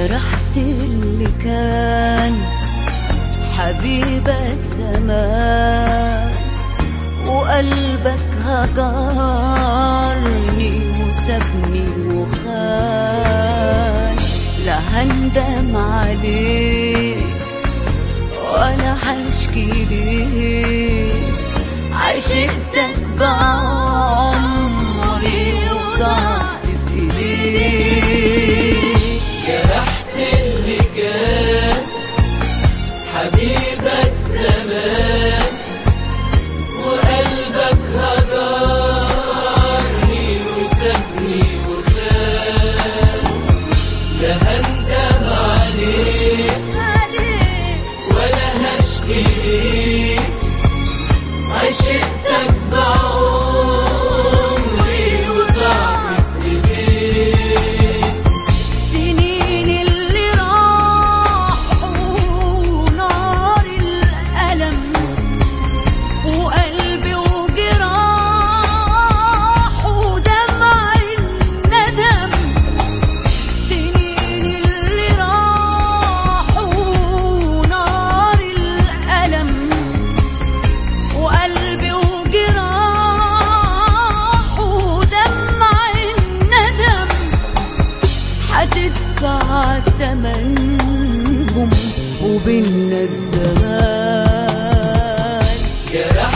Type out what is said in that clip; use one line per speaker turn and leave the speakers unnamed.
جرحت اللي كان حبيبك زمان وقلبك هجرني وسابني وخان لا هندم عليك وانا حشكي ليك عشقتك بعمري وضعت في ايديك
جرحت اللي كان حبيبك زمان وقلبك هجرني وسابني وخان لا هندم عليك ولا هشكي ليك عشقتك بعمري وضعت ايديك
سنين اللي راحوا نار الألم وقلبي وجراح ودمع الندم سنين اللي راحوا نار الألم وقلبي وجراح ودمع الندم هتدفع تمنهم وبيننا الزمان
جرحت